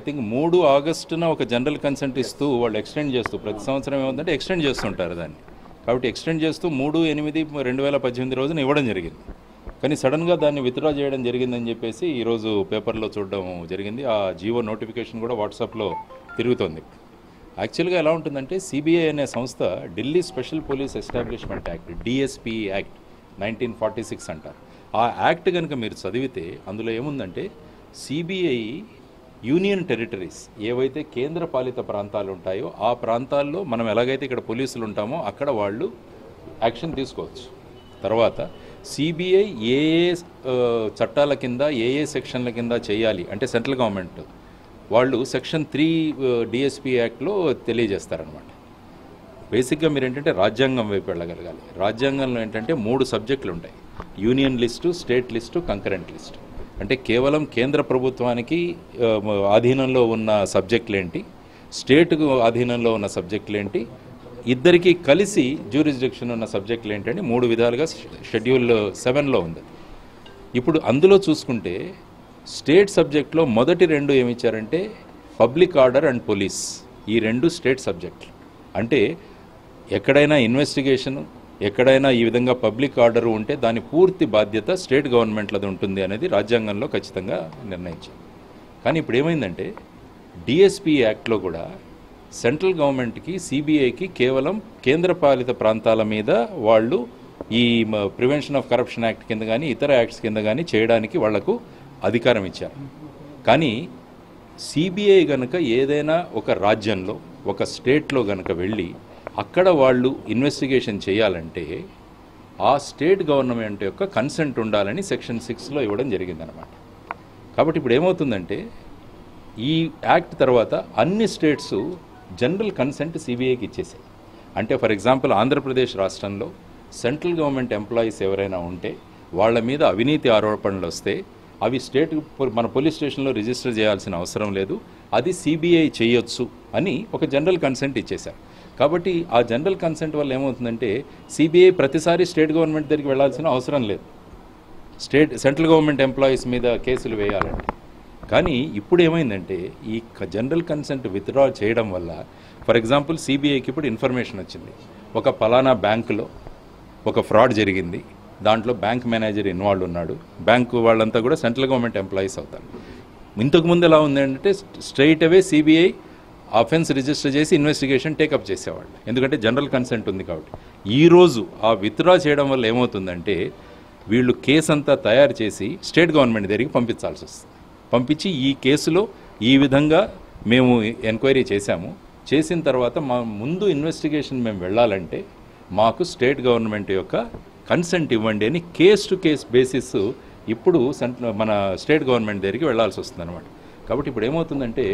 Think మూడు ఆగస్టున ఒక general consent ఇస్తూ వాళ్ళు ఎక్స్టెండ్ చేస్తూ ప్రతి సంవత్సరం ఏముందంటే ఎక్స్టెండ్ చేస్తుంటారు దాన్ని కాబట్టి ఎక్స్టెండ్ చేస్తూ మూడు ఎనిమిది రెండు వేల పద్దెనిమిది రోజున ఇవ్వడం జరిగింది కానీ సడన్గా దాన్ని విత్డ్రా చేయడం జరిగిందని చెప్పేసి ఈరోజు పేపర్లో చూడడం జరిగింది ఆ జియో నోటిఫికేషన్ కూడా వాట్సాప్లో తిరుగుతోంది యాక్చువల్గా ఎలా ఉంటుందంటే సిబిఐ అనే సంస్థ Delhi special police establishment act DSP act nineteen forty six అంటారు ఆ యాక్ట్ కనుక మీరు చదివితే అందులో ఏముందంటే సిబిఐ యూనియన్ టెరిటరీస్ ఏవైతే కేంద్ర పాలిత ప్రాంతాలు ఉంటాయో ఆ ప్రాంతాల్లో మనం ఎలాగైతే ఇక్కడ పోలీసులు ఉంటామో అక్కడ వాళ్ళు యాక్షన్ తీసుకోవచ్చు తర్వాత సిబిఐ ఏ ఏ ఆ, చట్టాల కింద ఏ ఏ సెక్షన్ల కింద చేయాలి అంటే సెంట్రల్ గవర్నమెంట్ వాళ్ళు సెక్షన్ త్రీ డిఎస్పి యాక్ట్లో తెలియజేస్తారనమాట బేసిక్గా మీరు ఏంటంటే రాజ్యాంగం వైపు వెళ్ళగలగాలి రాజ్యాంగంలో ఏంటంటే మూడు సబ్జెక్టులు ఉంటాయి union list state list concurrent list అంటే కేవలం కేంద్ర ప్రభుత్వానికి ఆ, ఆధీనంలో ఉన్న సబ్జెక్టులు ఏంటి స్టేట్కు ఆధీనంలో ఉన్న సబ్జెక్టులు ఏంటి ఇద్దరికి కలిసి జ్యూరిస్డిక్షన్ ఉన్న సబ్జెక్టులు ఏంటంటే మూడు విధాలుగా షెడ్యూల్ సెవెన్లో ఉంది ఇప్పుడు అందులో చూసుకుంటే స్టేట్ సబ్జెక్ట్లో మొదటి రెండు ఏమిచ్చారంటే పబ్లిక్ ఆర్డర్ అండ్ పోలీస్ ఈ రెండు స్టేట్ సబ్జెక్టులు అంటే ఎక్కడైనా ఇన్వెస్టిగేషన్ ఎక్కడైనా ఈ విధంగా పబ్లిక్ ఆర్డర్ ఉంటే దాని పూర్తి బాధ్యత స్టేట్ గవర్నమెంట్లది ఉంటుంది అనేది రాజ్యాంగంలో ఖచ్చితంగా నిర్ణయించారు కానీ ఇప్పుడు ఏమైందంటే డిఎస్పి యాక్ట్లో కూడా సెంట్రల్ గవర్నమెంట్కి సిబిఐకి కేవలం కేంద్రపాలిత ప్రాంతాల మీద వాళ్ళు ఈ ప్రివెన్షన్ ఆఫ్ కరప్షన్ యాక్ట్ కింద కానీ ఇతర యాక్ట్స్ కింద కానీ చేయడానికి వాళ్లకు అధికారం ఇచ్చారు కానీ సిబిఐ గనుక ఏదైనా ఒక రాజ్యంలో ఒక స్టేట్లో గనుక వెళ్ళి అక్కడ వాళ్ళు ఇన్వెస్టిగేషన్ చేయాలంటే ఆ స్టేట్ గవర్నమెంట్ యొక్క కన్సెంట్ ఉండాలని సెక్షన్ సిక్స్లో ఇవ్వడం జరిగిందనమాట కాబట్టి ఇప్పుడు ఏమవుతుందంటే ఈ యాక్ట్ తర్వాత అన్ని స్టేట్స్ జనరల్ కన్సెంట్ సిబిఐకి ఇచ్చేసాయి అంటే ఫర్ ఎగ్జాంపుల్ ఆంధ్రప్రదేశ్ రాష్ట్రంలో సెంట్రల్ గవర్నమెంట్ ఎంప్లాయీస్ ఎవరైనా ఉంటే వాళ్ళ మీద అవినీతి ఆరోపణలు వస్తే అవి స్టేట్ మన పోలీస్ స్టేషన్లో రిజిస్టర్ చేయాల్సిన అవసరం లేదు అది సిబిఐ చేయొచ్చు అని ఒక జనరల్ కన్సెంట్ ఇచ్చేశారు కాబట్టి ఆ జనరల్ కన్సెంట్ వల్ల ఏమవుతుందంటే సిబిఐ ప్రతిసారి స్టేట్ గవర్నమెంట్ దగ్గరికి వెళ్ళాల్సిన అవసరం లేదు స్టేట్ సెంట్రల్ గవర్నమెంట్ ఎంప్లాయీస్ మీద కేసులు వేయాలంటే కానీ ఇప్పుడు ఏమైందంటే ఈ క- జనరల్ కన్సెంట్ విత్డ్రా చేయడం వల్ల ఫర్ ఎగ్జాంపుల్ సిబిఐకి ఇప్పుడు ఇన్ఫర్మేషన్ వచ్చింది ఒక పలానా బ్యాంకులో ఒక ఫ్రాడ్ జరిగింది దాంట్లో బ్యాంక్ మేనేజర్ ఇన్వాల్వ్ ఉన్నాడు బ్యాంకు వాళ్ళంతా కూడా సెంట్రల్ గవర్నమెంట్ ఎంప్లాయీస్ అవుతారు ఇంతకు ముందు ఎలా ఉంది అంటే straight away CBI offence register చేసి ఇన్వెస్టిగేషన్ టేకప్ చేసేవాళ్ళు ఎందుకంటే జనరల్ కన్సెంట్ ఉంది కాబట్టి ఈరోజు ఆ విత్డ్రా చేయడం వల్ల ఏమవుతుందంటే వీళ్ళు కేసు అంతా తయారు చేసి స్టేట్ గవర్నమెంట్ దగ్గరికి పంపించాల్సి వస్తుంది పంపించి ఈ కేసులో ఈ విధంగా మేము ఎంక్వైరీ చేశాము చేసిన తర్వాత మా ముందు ఇన్వెస్టిగేషన్ మేము వెళ్ళాలంటే మాకు స్టేట్ గవర్నమెంట్ యొక్క కన్సెంట్ ఇవ్వండి అని కేస్ టు కేస్ బేసిస్ ఇప్పుడు సెంట్ర మన స్టేట్ గవర్నమెంట్ దగ్గరికి వెళ్ళాల్సి వస్తుంది అనమాట కాబట్టి ఇప్పుడు ఏమవుతుందంటే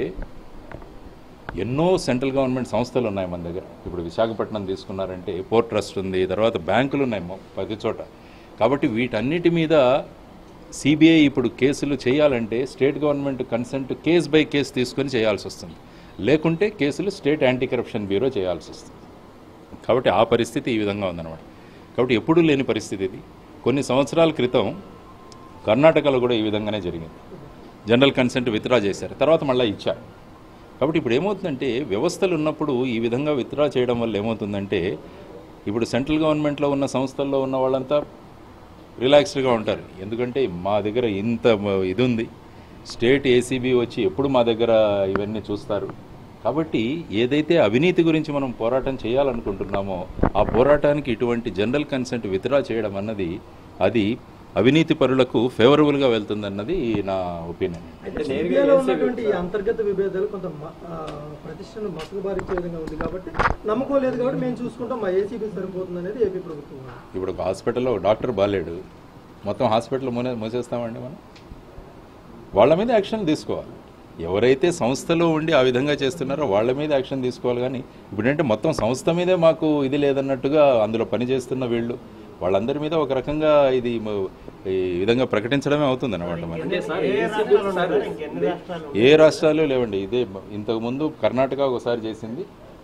ఎన్నో సెంట్రల్ గవర్నమెంట్ సంస్థలు ఉన్నాయి మన దగ్గర ఇప్పుడు విశాఖపట్నం తీసుకున్నారంటే పోర్ట్ ట్రస్ట్ ఉంది తర్వాత బ్యాంకులు ఉన్నాయి మొ- ప్రతి చోట కాబట్టి వీటన్నిటి మీద సిబిఐ ఇప్పుడు కేసులు చేయాలంటే state government consent case by case తీసుకొని చేయాల్సి వస్తుంది లేకుంటే కేసులు స్టేట్ యాంటీ కరప్షన్ బ్యూరో చేయాల్సి వస్తుంది కాబట్టి ఆ పరిస్థితి ఈ విధంగా ఉందన్నమాట కాబట్టి ఎప్పుడూ లేని పరిస్థితి ఇది కొన్ని సంవత్సరాల క్రితం కర్ణాటకలో కూడా ఈ విధంగానే జరిగింది జనరల్ కన్సెంట్ విత్డ్రా చేశారు తర్వాత మళ్ళీ ఇచ్చారు కాబట్టి ఇప్పుడు ఏమవుతుందంటే వ్యవస్థలు ఉన్నప్పుడు ఈ విధంగా విత్డ్రా చేయడం వల్ల ఏమవుతుందంటే ఇప్పుడు సెంట్రల్ గవర్నమెంట్లో ఉన్న సంస్థల్లో ఉన్న వాళ్ళంతా రిలాక్స్డ్గా ఉంటారు ఎందుకంటే మా దగ్గర ఇంత మ- ఇది ఉంది స్టేట్ ఏసీబీ వచ్చి ఎప్పుడు మా దగ్గర ఇవన్నీ చూస్తారు కాబట్టి ఏదైతే అవినీతి గురించి మనం పోరాటం చేయాలనుకుంటున్నామో ఆ పోరాటానికి ఇటువంటి జనరల్ కన్సెంట్ విత్డ్రా చేయడం అన్నది అది అవినీతి పరులకు ఫేవరబుల్గా వెళ్తుందన్నది నా ఒపీనియన్ అయితే సిబిఐలో ఉన్నటువంటి ఈ అంతర్గత విభేదాలు కొంత మ- ఆ, ప్రతిష్టను మసకబారించే విధంగా ఉంది కాబట్టి నమ్మకం లేదు కాబట్టి మేము చూసుకుంటాం మా ఏసీబీ సరిపోతుంది అనేది ఏపీ ప్రభుత్వం ఇప్పుడు ఒక హాస్పిటల్లో ఒక డాక్టర్ బాలేడు మొత్తం హాస్పిటల్ మూనే మూసేస్తామండి మనం వాళ్ళ మీద యాక్షన్ తీసుకోవాలి ఎవరైతే సంస్థలో ఉండి ఆ విధంగా చేస్తున్నారో వాళ్ళ మీద యాక్షన్ తీసుకోవాలి కానీ ఇప్పుడంటే మొత్తం సంస్థ మీదే మాకు ఇది లేదన్నట్టుగా అందులో పనిచేస్తున్న వీళ్ళు వాళ్ళందరి మీద ఒక రకంగా ఇది మ- ఈ విధంగా ప్రకటించడమే అవుతుంది అనమాట మరి అంటే సార్ ఏసీబీలో సార్ ఏ రాష్ట్రాలు లేవండి ఇదే ఇంతకుముందు కర్ణాటక ఒకసారి చేసింది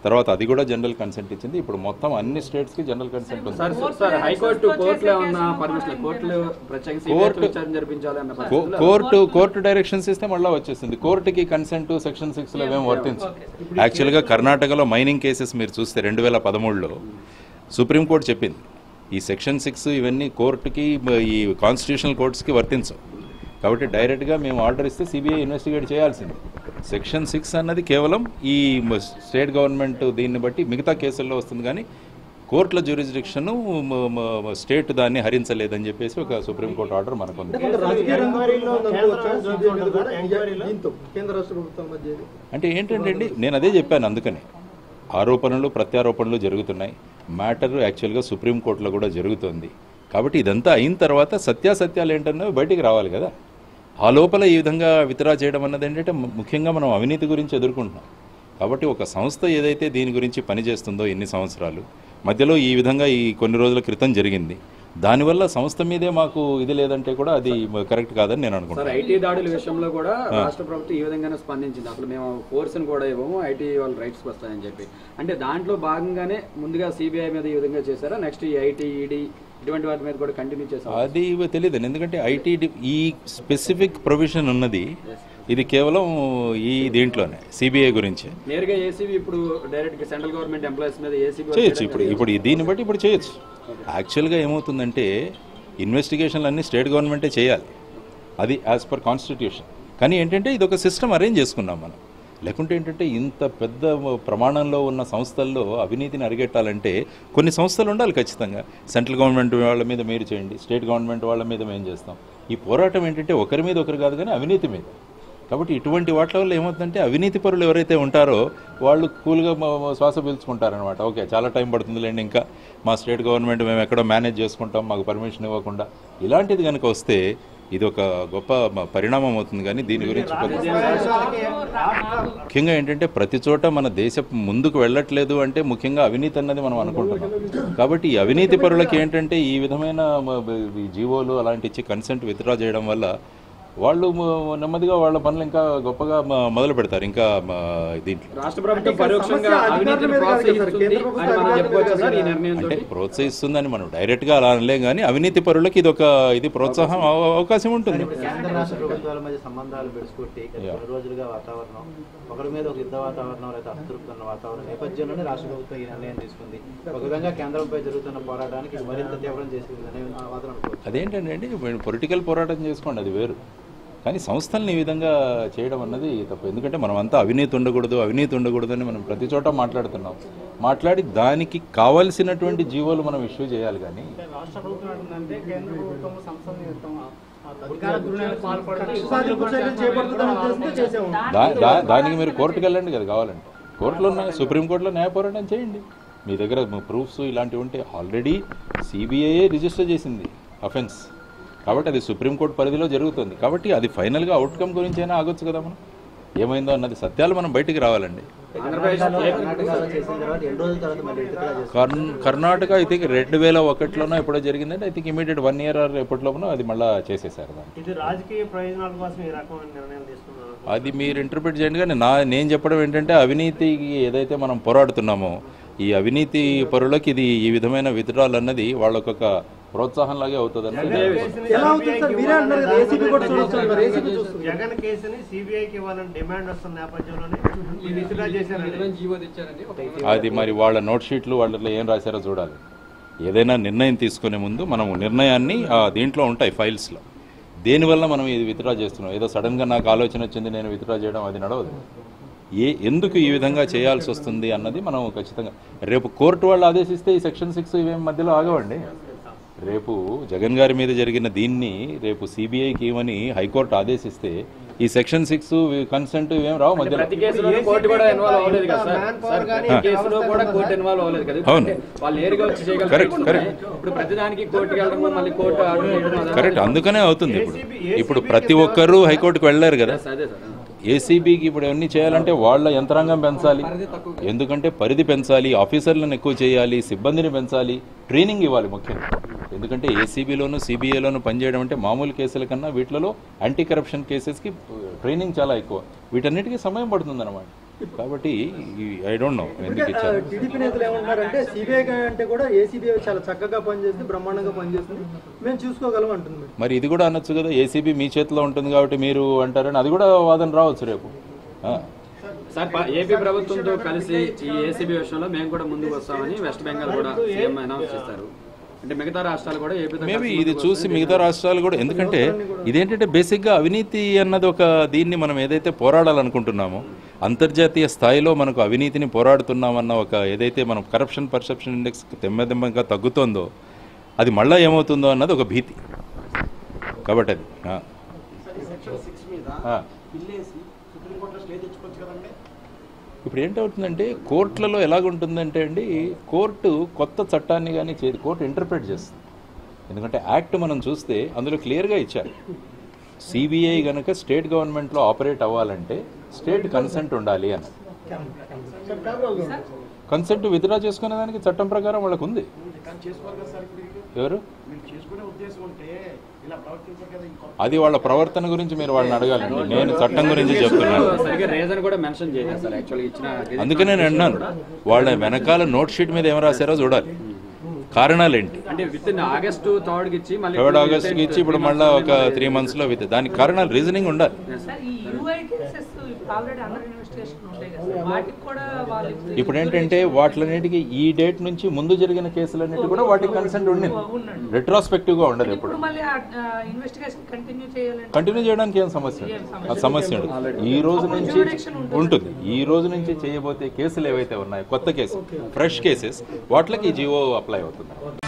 తర్వాత అది కూడా జనరల్ కన్సెంట్ ఇచ్చింది ఇప్పుడు మొత్తం అన్ని స్టేట్స్కి జనరల్ కన్సెంట్ ఉంది సార్ సార్ హైకోర్టు కోర్టులో ఉన్న పర్మిషన్ కోర్టులో ప్రత్యేక కోర్టు- విచారణ జరిపించాలి అన్న కో- పరిస్థితుల్లో కోర్టు కోర్టు డైరెక్షన్స్ ఇస్తే మళ్ళీ వచ్చేస్తుంది కోర్టుకి కన్సెంట్ సెక్షన్ సిక్స్లో ఏం వర్తించు యాక్చువల్గా కర్ణాటకలో మైనింగ్ కేసెస్ మీరు చూస్తే రెండు వేల పదమూడులో సుప్రీంకోర్టు చెప్పింది ఈ సెక్షన్ సిక్స్ ఇవన్నీ కోర్టుకి మ- ఈ కాన్స్టిట్యూషనల్ కోర్ట్స్కి వర్తించవు కాబట్టి డైరెక్ట్గా మేము ఆర్డర్ ఇస్తే సిబిఐ ఇన్వెస్టిగేట్ చేయాల్సింది సెక్షన్ సిక్స్ అన్నది కేవలం ఈ మ- స్టేట్ గవర్నమెంట్ దీన్ని బట్టి మిగతా కేసుల్లో వస్తుంది కానీ కోర్టుల జ్యూరిస్డిక్షన్ స్టేట్ దాన్ని హరించలేదని చెప్పేసి ఒక సుప్రీంకోర్టు ఆర్డర్ మనకు ఉంది కొంత రాజకీయ రంగంలో ఉందనుకోవచ్చా? CBI మీద కూడా దీంతో కేంద్ర రాష్ట్ర ప్రభుత్వం మధ్య ఇది. అంటే ఏంటంటే అండి నేను అదే చెప్పాను అందుకని ఆరోపణలు ప్రత్యారోపణలు జరుగుతున్నాయి మ్యాటర్ యాక్చువల్గా సుప్రీంకోర్టులో కూడా జరుగుతుంది కాబట్టి ఇదంతా అయిన తర్వాత సత్యాసత్యాలు ఏంటన్నవి బయటికి రావాలి కదా ఆ లోపల ఈ విధంగా విత్డ్రా చేయడం అన్నది ఏంటంటే ము- ముఖ్యంగా మనం అవినీతి గురించి ఎదుర్కొంటున్నాం కాబట్టి ఒక సంస్థ ఏదైతే దీని గురించి పనిచేస్తుందో ఎన్ని సంవత్సరాలు మధ్యలో ఈ విధంగా ఈ కొన్ని రోజుల క్రితం జరిగింది దానివల్ల సంస్థ మీదే మాకు ఇది లేదంటే కూడా అది కరెక్ట్ కాదని నేను సార్ అనుకుంటున్నాను ఐటీ దాడుల విషయంలో కూడా రాష్ట్ర ప్రభుత్వం ఈ విధంగానే స్పందించింది అసలు మేము ఫోర్స్ని కూడా ఇవ్వము ఐటీ వాళ్ళ రైట్స్ వస్తాయని చెప్పి అంటే దాంట్లో భాగంగానే ముందుగా సిబిఐ మీద ఈ విధంగా చేశారా నెక్స్ట్ ఈ ఐటీ ఈడీ ఇటువంటి వాటి మీద కూడా కంటిన్యూ చేశారు అది తెలియదు ఎందుకంటే ఐటీ ఈ స్పెసిఫిక్ ప్రొవిజన్ ఉన్నది ఇది కేవలం ఈ దీంట్లోనే సిబిఐ గురించి నేరుగా ఏసీబీ ఇప్పుడు డైరెక్ట్ సెంట్రల్ గవర్నమెంట్ ఎంప్లాయీస్ మీద ఏసీబీ చేయొచ్చు ఇప్పుడు ఇప్పుడు ఈ దీన్ని బట్టి ఇప్పుడు చేయొచ్చు యాక్చువల్గా ఏమవుతుందంటే ఇన్వెస్టిగేషన్లు అన్నీ స్టేట్ గవర్నమెంటే చేయాలి అది యాజ్ పర్ కాన్స్టిట్యూషన్ కానీ ఏంటంటే ఇది ఒక సిస్టమ్ అరేంజ్ చేసుకున్నాం మనం లేకుంటే ఏంటంటే ఇంత పెద్ద ప్రమాణంలో ఉన్న సంస్థల్లో అవినీతిని అరిగెట్టాలంటే కొన్ని సంస్థలు ఉండాలి ఖచ్చితంగా సెంట్రల్ గవర్నమెంట్ వాళ్ళ మీద మీరు చేయండి స్టేట్ గవర్నమెంట్ వాళ్ళ మీద మేము చేస్తాం ఈ పోరాటం ఏంటంటే ఒకరి మీద ఒకరు కాదు కానీ అవినీతి మీద కాబట్టి ఇటువంటి వాటి వల్ల ఏమవుతుందంటే అవినీతి పరులు ఎవరైతే ఉంటారో వాళ్ళు కూల్గా మ- మ- శ్వాస పీల్చుకుంటారనమాట ఓకే చాలా టైం పడుతుందిలేండి ఇంకా మా స్టేట్ గవర్నమెంట్ మేము ఎక్కడో మేనేజ్ చేసుకుంటాం మాకు పర్మిషన్ ఇవ్వకుండా ఇలాంటిది కనుక వస్తే ఇది ఒక గొప్ప మ- పరిణామం అవుతుంది కానీ దీని గురించి పెద్ద- ముఖ్యంగా ఏంటంటే ప్రతి చోట మన దేశం ముందుకు వెళ్ళట్లేదు అంటే ముఖ్యంగా అవినీతి అన్నది మనం అనుకుంటున్నాం కాబట్టి ఈ అవినీతి పరులకి ఏంటంటే ఈ విధమైన మ- ఈ జీవోలు అలాంటి ఇచ్చి కన్సెంట్ విత్డ్రా చేయడం వల్ల వాళ్ళు మ- నెమ్మదిగా వాళ్ళ పనులు ఇంకా గొప్పగా మ- మొదలు పెడతారు ఇంకా మ- దీంట్లో రాష్ట్ర ప్రభుత్వం పరోక్షంగా సమస్య అధికారుల అవినీతిని మీద కాదు కదా సార్, ప్రోత్సహిస్తుంది కేంద్ర ప్రభుత్వం అని మనం అధికారుల చెప్పుకోవచ్చు మీద సార్ ఈ కాదు. నిర్ణయంతో అంటే ప్రోత్సహిస్తుందని మనం డైరెక్ట్గా అలా అనలేం కానీ అవినీతి పరులకి ఇది ఒక ఇది ప్రోత్సాహం అవ- అవకాశం ఉంటుంది కేంద్ర రాష్ట్ర ప్రభుత్వాల మధ్య సంబంధాలు పెడుచుకుంటే గత కొన్ని రోజులుగా వాతావరణం ఒకరి మీద ఒక యుద్ధ వాతావరణం లేదా అసంతృప్తి ఉన్న వాతావరణం నేపథ్యంలోనే రాష్ట్ర ప్రభుత్వం ఈ నిర్ణయం తీసుకుంది ఒక విధంగా కేంద్రంపై జరుగుతున్న పోరాటానికి ఇది మరింత తీవ్రం చేసింది అనే వాదన అనుకోవచ్చు అదేంటంటే అండి పొలిటికల్ పోరాటం చేసుకోండి అది వేరు కానీ సంస్థల్ని ఈ విధంగా చేయడం అన్నది తప్పు ఎందుకంటే మనం అంతా అవినీతి ఉండకూడదు అవినీతి ఉండకూడదు అని మనం ప్రతి చోట మాట్లాడుతున్నాం మాట్లాడి దానికి కావలసినటువంటి జీవోలు మనం ఇష్యూ చేయాలి కానీ రాష్ట్ర ప్రభుత్వం ఏంటంటే కేంద్ర ప్రభుత్వం సంస్థని తమ అధికార దుర్వినియోగం పాల్పడుతూ సాధింపు చర్యలు చేపడుతుందని ఉద్దేశంతో చేసాము దా దా- దానికి మీరు కోర్టుకు వెళ్ళండి కదా కావాలంటే కోర్టులో ఉన్న సుప్రీంకోర్టులో న్యాయ పోరాటం చేయండి మీ దగ్గర ప్రూఫ్స్ ఇలాంటివి ఉంటే ఆల్రెడీ సిబిఐఏ రిజిస్టర్ చేసింది అఫెన్స్ కాబట్టి అది సుప్రీంకోర్టు పరిధిలో జరుగుతుంది కాబట్టి అది ఫైనల్గా అవుట్కమ్ గురించి అయినా ఆగొచ్చు కదా మనం ఏమైందో అన్నది సత్యాలు మనం బయటికి రావాలండి ఆంధ్రప్రదేశ్ కర్ణాటకలో చేసిన తర్వాత ఎన్ని రోజుల తర్వాత మళ్ళీ విత్డ్రా చేస్తారు కర్ణ కర్ణాటక ఐ థింక్ రెండు వేల ఒకటిలోనో ఎప్పుడో జరిగిందంటే I think immediate one year or ఎప్పటిలోనో అది మళ్ళీ చేసేసారు దాన్ని ఇది రాజకీయ ప్రయోజనాల కోసం ఈ రకమైన నిర్ణయం తీసుకున్నారు అది మీరు ఇంటర్ప్రిట్ చేయండి కానీ నా నేను చెప్పడం ఏంటంటే అవినీతికి ఏదైతే మనం పోరాడుతున్నామో ఈ అవినీతి పరులకి ఇది ఈ విధమైన విత్డ్రాల్ అన్నది వాళ్ళకొక ప్రోత్సాహం లాగే అవుతుందని నేను అనుకుంటున్నాను. ఎలా అవుతుంది సార్? మీరే అంటున్నారు కదా, ACB కూడా చూడొచ్చు అన్నారు. ACB చూస్తుంది. జగన్ కేసుని సిబిఐకి ఇవ్వాలని డిమాండ్ వస్తున్న నేపథ్యంలోనే ఈ విత్డ్రా చేశారండి జీవో తెచ్చారండి ఒక అది మరి వాళ్ళ నోట్ షీట్లు వాళ్ళలో ఏం రాశారో చూడాలి ఏదైనా నిర్ణయం తీసుకునే ముందు మనము నిర్ణయాన్ని ఆ దీంట్లో ఉంటాయి ఫైల్స్లో దేనివల్ల మనం ఇది విత్డ్రా చేస్తున్నాం ఏదో సడన్గా నాకు ఆలోచన వచ్చింది నేను విత్డ్రా చేయడం అది నడవదు ఏ ఎందుకు ఈ విధంగా చేయాల్సి వస్తుంది అన్నది మనం ఖచ్చితంగా రేపు కోర్టు వాళ్ళు ఆదేశిస్తే ఈ సెక్షన్ సిక్స్ ఇవేం మధ్యలో ఆగవండి రేపు జగన్ గారి మీద జరిగిన దీన్ని రేపు సిబిఐకి ఇవ్వని హైకోర్టు ఆదేశిస్తే ఈ సెక్షన్ సిక్స్ కన్సెంట్ ఇవేం రావు మధ్యలో ప్రతి కేసులో కోర్టు కూడా ఇన్వాల్వ్ అవ్వలేదు కదా సార్ సార్ ప్రతి కేసులో కూడా కోర్టు ఇన్వాల్వ్ అవ్వలేదు కదా అవును. ఎందుకంటే వాళ్ళు నేరుగా వచ్చి చేయగలరు Correct, correct. ఇప్పుడు ప్రతిదానికి కోర్టుకి వెళ్ళడం మళ్ళీ కోర్టు ఆర్డర్ చేయడం అదంతా కరెక్ట్ అందుకనే అవుతుంది ఇప్పుడు ఇప్పుడు ప్రతి ఒక్కరూ హైకోర్టుకు వెళ్ళారు కదా అదే సార్ ఏసీబీకి ఇప్పుడు అన్ని చేయాలంటే వాళ్ళ యంత్రాంగం పెంచాలి ఎందుకంటే పరిధి పెంచాలి ఆఫీసర్లను ఎక్కువ చేయాలి సిబ్బందిని పెంచాలి ట్రైనింగ్ ఇవ్వాలి ముఖ్యంగా ఎందుకంటే ఏసీబీలోను సిబిఐలోను పనిచేయడం అంటే మామూలు కేసుల కన్నా వీటిలో యాంటీ కరప్షన్ కేసెస్కి ట్రైనింగ్ చాలా ఎక్కువ వీటన్నిటికీ సమయం పడుతుంది కాబట్టి ఐ డోంట్ నో ఎందుకు ఇచ్చారు టీడీపీ నేతలు ఏమంటున్నారంటే సిబిఐ అంటే కూడా ఏసీబీ చాలా చక్కగా పనిచేస్తుంది బ్రహ్మాండంగా పనిచేస్తుంది మేము చూసుకోగలం అంటుంది మేడం మరి ఇది కూడా అనొచ్చు కదా ఏసీబీ మీ చేతిలో ఉంటుంది కాబట్టి మీరు అంటారని అది కూడా వాదన రావచ్చు రేపు ఆ. సార్ ప- ఏపీ ప్రభుత్వంతో కలిసి ఈ ఏసీబీ విషయంలో మేము కూడా ముందుకు వస్తామని వెస్ట్ బెంగాల్ కూడా సీఎం అనౌన్స్ చేశారు అంటే మిగతా రాష్ట్రాలు కూడా ఏపీతో మేబీ కలిసి ఇది ముందుకు చూసి మిగతా రాష్ట్రాలు కూడా ఎందుకంటే ఇదేంటంటే బేసిక్గా అవినీతి అన్నది ఒక దీన్ని మనం ఏదైతే పోరాడాలనుకుంటున్నామో అంతర్జాతీయ స్థాయిలో మనకు అవినీతిని పోరాడుతున్నామన్న ఒక ఏదైతే మనం కరప్షన్ పర్సెప్షన్ ఇండెక్స్ తెమ్మెదెమ్మగా తగ్గుతోందో అది మళ్ళీ ఏమవుతుందో అన్నది ఒక భీతి కాబట్టి అది ఆ. సెక్షన్ సిక్స్ మీద ఆ. బిల్లేసి సుప్రీంకోర్టులో స్టే తెచ్చుకోవచ్చు కదండి ఇప్పుడు ఏంటవుతుందంటే కోర్టులలో ఎలాగుంటుందంటే అండి కోర్టు కొత్త చట్టాన్ని కానీ చేయదు కోర్టు ఇంటర్ప్రిట్ చేస్తుంది ఎందుకంటే యాక్ట్ మనం చూస్తే అందులో క్లియర్గా ఇచ్చారు సిబిఐ కనుక స్టేట్ గవర్నమెంట్లో ఆపరేట్ అవ్వాలంటే స్టేట్ కన్సెంట్ ఉండాలి అన్నది కన్సెంట్ విత్డ్రా చేసుకునే దానికి చట్టం ప్రకారం వాళ్ళకు ఉంది కానీ చేసుకోవాలి కదా సార్ ఇప్పుడు ఇది? ఎవరు మీరు చేసుకునే ఉద్దేశం ఉంటే ఇలా ప్రవర్తించారు కదా ఇంకో అది వాళ్ళ ప్రవర్తన గురించి మీరు వాళ్ళని అడగాలండి నేను చట్టం గురించి చెప్తున్నాను సరిగ్గా రీజన్ కూడా మెన్షన్ చేయలేదు సార్ యాక్చువల్గా ఇచ్చిన అందుకనే నేను అన్నాను వాళ్ళ వెనకాల నోట్ షీట్ మీద ఏం రాశారో చూడాలి కారణాలు ఏంటి అంటే విత్ ఇన్ ఆగస్టు థర్డ్ కి ఇచ్చి మళ్ళీ థర్డ్ ఆగస్ట్కి ఇచ్చి ఇప్పుడు మళ్ళీ ఒక త్రీ మంత్స్లో విత్ దానికి కారణాలు రీజనింగ్ ఉండాలి సార్ ఈ UI cases already under investigation ఉంటాయి కదా సార్ వాటికి కూడా వాళ్ళు ఇప్పుడు ఏంటంటే వాటిలన్నిటికీ ఈ డేట్ నుంచి ముందు జరిగిన కేసులన్నిటి కూడా వాటికి కన్సెంట్ ఉండింది ఉండండి. రెట్రాస్పెక్టివ్గా ఉండదు ఎప్పుడు ఇప్పుడు మళ్ళీ ఇన్వెస్టిగేషన్ కంటిన్యూ చేయాలంటే కంటిన్యూ చేయడానికి ఏం సమస్య ఉండదు. ఆ సమస్య ఉండదు ఈ రోజు నుంచి ఉంటుంది ఈ రోజు నుంచి చేయబోతే కేసులు ఏవైతే ఉన్నాయో కొత్త కేసు ఫ్రెష్ కేసెస్ వాటికి ఈ జియో అప్లై అవుతుంది